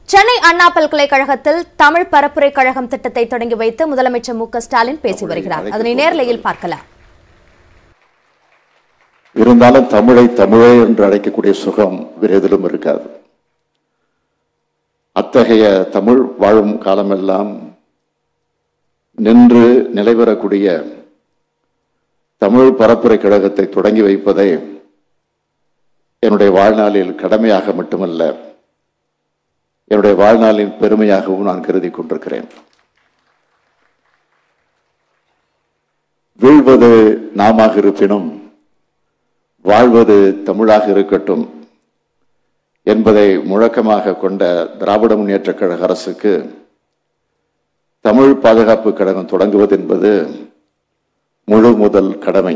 சென்னை அண்ணா பல்கலைக்கழகத்தில் தமிழ் பரப்புரை கழகம் திட்டத்தை தொடங்கி வைத்து முதலமைச்சர் மு க ஸ்டாலின் பேசி வருகிறார் அதனை நேரலையில் பார்க்கலாம் இருந்தாலும் தமிழை தமிழே என்று அழைக்கக்கூடிய சுகம் வேறு எதிலும் இருக்காது அத்தகைய தமிழ் வாழும் காலமெல்லாம் நின்று நிலைபெறக்கூடிய தமிழ் பரப்புரை கழகத்தை தொடங்கி வைப்பதை என்னுடைய வாழ்நாளில் கடமையாக மட்டுமல்ல என்னுடைய வாழ்நாளின் பெருமையாகவும் நான் கருதி கொண்டிருக்கிறேன் வீழ்வது நாமாக இருப்பினும் வாழ்வது தமிழாக இருக்கட்டும் என்பதை முழக்கமாக கொண்ட திராவிட முன்னேற்ற கழக அரசுக்கு தமிழ் பாதுகாப்பு கழகம் தொடங்குவது என்பது முழு முதல் கடமை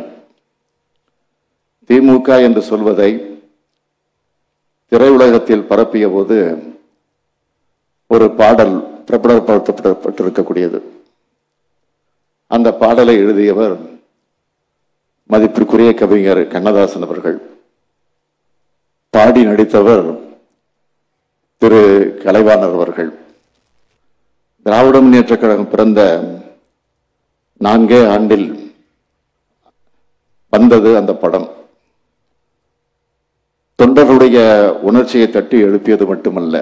திமுக என்று சொல்வதை திரையுலகத்தில் பரப்பிய போது ஒரு பாடல் பிரபலப்படுத்தப்பட்டிருக்கக்கூடியது அந்த பாடலை எழுதியவர் மதிப்பிற்குரிய கவிஞர் கண்ணதாசன் அவர்கள் பாடி நடித்தவர் திரு கலைவாணர் அவர்கள் திராவிட முன்னேற்ற கழகம் பிறந்த நான்கே ஆண்டில் வந்தது அந்த படம் தொண்டர்களுடைய உணர்ச்சியை தட்டி எழுப்பியது மட்டுமல்ல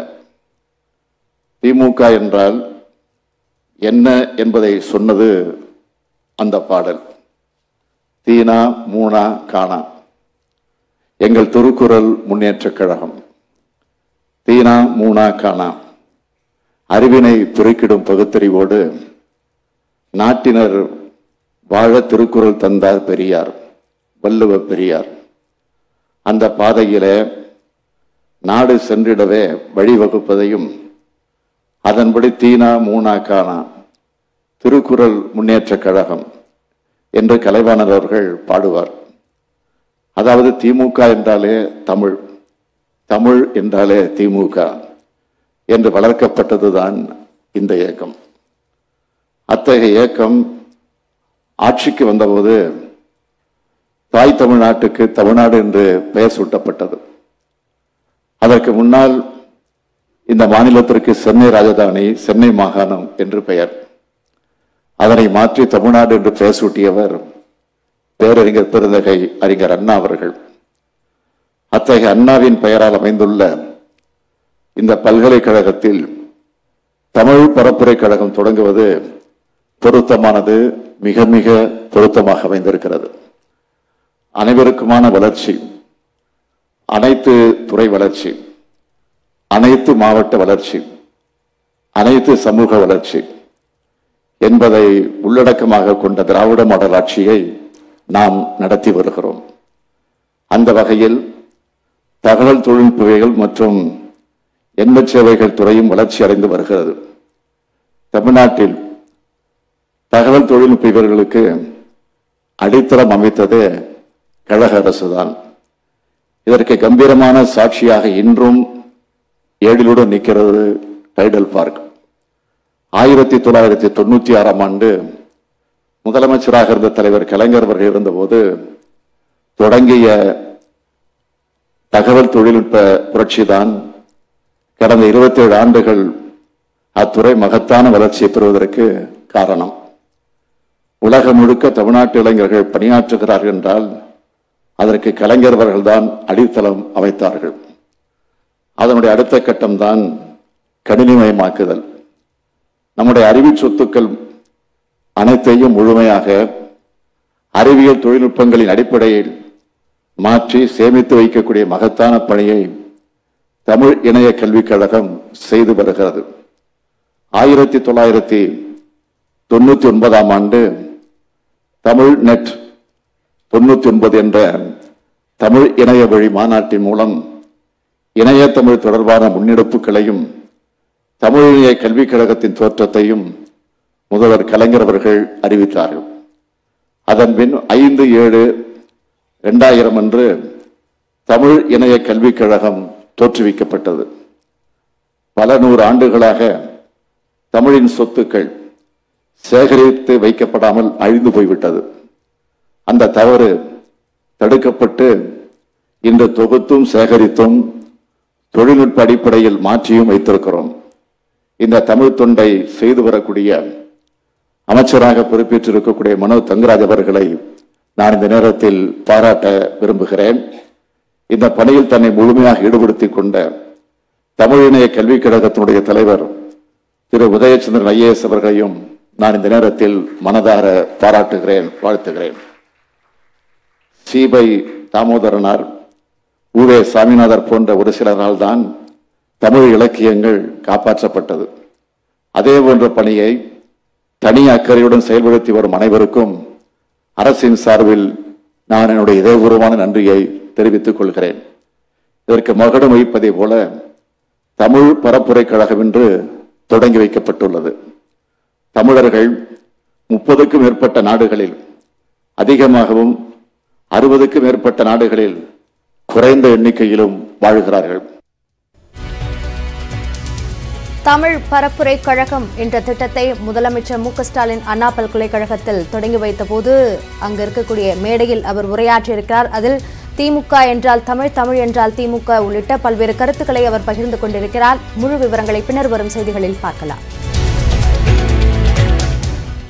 திமுக என்றால் என்ன என்பதை சொன்னது அந்த பாடல் தீனா மூனா காணா எங்கள் திருக்குறள் முன்னேற்றக் கழகம் தீனா மூனா காணா அறிவினை பெருக்கிடும் பகுத்தறிவோடு நாட்டினர் வாழ திருக்குறள் தந்தார் பெரியார் வள்ளுவ பெரியார் அந்த பாதையிலே நாடு சென்றிடவே வழிவகுப்பதையும் அதன்படி தீனா மூனா காணா திருக்குறள் முன்னேற்றக் கழகம் என்று கலைவாணர் அவர்கள் பாடுவார் அதாவது திமுக என்றாலே தமிழ் தமிழ் என்றாலே திமுக என்று வளர்க்கப்பட்டதுதான் இந்த இயக்கம் அத்தகைய இயக்கம் ஆட்சிக்கு வந்தபோது தாய் தமிழ்நாட்டுக்கு தமிழ்நாடு என்று பெயர் சூட்டப்பட்டது அதற்கு முன்னால் இந்த மாநிலத்திற்கு சென்னை ராஜதானி சென்னை மாகாணம் என்று பெயர் அதனை மாற்றி தமிழ்நாடு என்று பெயர் சூட்டியவர் பேரறிஞர் பெருந்தகை அறிஞர் அண்ணா அவர்கள் அத்தகைய அண்ணாவின் பெயரால் அமைந்துள்ள இந்த பல்கலைக்கழகத்தில் தமிழ் பரப்புரை கழகம் தொடங்குவது பொருத்தமானது மிக மிக பொருத்தமாக அமைந்திருக்கிறது அனைவருக்குமான வளர்ச்சி அனைத்து துறை வளர்ச்சி அனைத்து மாவட்ட வளர்ச்சி அனைத்து சமூக வளர்ச்சி என்பதை உள்ளடக்கமாக கொண்ட திராவிட மாடல் ஆட்சியை நாம் நடத்தி வருகிறோம் அந்த வகையில் தகவல் தொழில்நுட்பவியல் மற்றும் எண்மச் சேவைகள் துறையும் வளர்ச்சி அடைந்து வருகிறது தமிழ்நாட்டில் தகவல் தொழில்நுட்ப வீரர்களுக்கு அடித்தளம் அமைத்தது கழக அரசுதான் இதற்கு கம்பீரமான சாட்சியாக இன்றும் ஏழிலுடன் நிற்கிறது டைடல் பார்க் ஆயிரத்தி தொள்ளாயிரத்தி தொண்ணூத்தி ஆறாம் ஆண்டு முதலமைச்சராக இருந்த தலைவர் கலைஞர் அவர்கள் இருந்தபோது தொடங்கிய தகவல் தொழில்நுட்ப புரட்சிதான் கடந்த இருபத்தி ஏழு ஆண்டுகள் அத்துறை மகத்தான வளர்ச்சியை பெறுவதற்கு காரணம் உலகம் முழுக்க தமிழ்நாட்டு இளைஞர்கள் பணியாற்றுகிறார்கள் என்றால் அதற்கு கலைஞர் அவர்கள்தான் அடித்தளம் அமைத்தார்கள் அதனுடைய அடுத்த கட்டம்தான் கணினிமயமாக்குதல் நம்முடைய அறிவு சொத்துக்கள் அனைத்தையும் முழுமையாக அறிவியல் தொழில்நுட்பங்களின் அடிப்படையில் மாற்றி சேமித்து வைக்கக்கூடிய மகத்தான பணியை தமிழ் இணைய கல்விக் கழகம் செய்து வருகிறது ஆயிரத்தி தொள்ளாயிரத்தி தொண்ணூத்தி ஒன்பதாம் ஆண்டு தமிழ் நெட் தொண்ணூத்தி ஒன்பது என்ற தமிழ் இணைய வழி மாநாட்டின் மூலம் இணைய தமிழ் தொடர்பான முன்னெடுப்புகளையும் தமிழ் இணைய கல்விக் கழகத்தின் தோற்றத்தையும் முதல்வர் கலைஞர் அவர்கள் அறிவித்தார்கள் அதன் பின் ஐந்து ஏழு இரண்டாயிரம் அன்று தமிழ் இணைய கல்விக் கழகம் தோற்றுவிக்கப்பட்டது பல நூறு ஆண்டுகளாக தமிழின் சொத்துக்கள் சேகரித்து வைக்கப்படாமல் அழிந்து போய்விட்டது அந்த தவறு தடுக்கப்பட்டு இன்று தொகுத்தும் சேகரித்தும் தொழில்நுட்ப அடிப்படையில் மாற்றியும் வைத்திருக்கிறோம் இந்த தமிழ் தொண்டை செய்து வரக்கூடிய அமைச்சராக பொறுப்பேற்றிருக்கக்கூடிய மனோ தங்கராஜ் அவர்களை நான் இந்த நேரத்தில் பாராட்ட விரும்புகிறேன் இந்த பணியில் தன்னை முழுமையாக ஈடுபடுத்திக் கொண்ட தமிழ் இணைய கல்விக் கழகத்தினுடைய தலைவர் திரு உதயச்சந்திரன் ஐஏஎஸ் அவர்களையும் நான் இந்த நேரத்தில் மனதார பாராட்டுகிறேன் வாழ்த்துகிறேன் சீபை தாமோதரனார் ஊவே சாமிநாதர் போன்ற ஒரு சிலரால் தான் தமிழ் இலக்கியங்கள் காப்பாற்றப்பட்டது அதே போன்ற பணியை தனி அக்கறையுடன் செயல்படுத்தி வரும் அனைவருக்கும் அரசின் சார்பில் நான் என்னுடைய இதயபூர்வமான நன்றியை தெரிவித்துக் கொள்கிறேன் இதற்கு மகுடம் வைப்பதை போல தமிழ் பரப்புரை கழகம் என்று தொடங்கி வைக்கப்பட்டுள்ளது தமிழர்கள் முப்பதுக்கும் மேற்பட்ட நாடுகளில் அதிகமாகவும் அறுபதுக்கும் மேற்பட்ட நாடுகளில் குறைந்த எண்ணிக்கையிலும் வாழ்கிறார்கள் தமிழ் பரப்புரை கழகம் என்ற திட்டத்தை முதலமைச்சர் மு க ஸ்டாலின் அண்ணா பல்கலைக்கழகத்தில் தொடங்கி வைத்தபோது அங்கு இருக்கக்கூடிய மேடையில் அவர் உரையாற்றியிருக்கிறார் அதில் திமுக என்றால் தமிழ் தமிழ் என்றால் திமுக உள்ளிட்ட பல்வேறு கருத்துக்களை அவர் பகிர்ந்து கொண்டிருக்கிறார் முழு விவரங்களை பின்னர் வரும் செய்திகளில் பார்க்கலாம்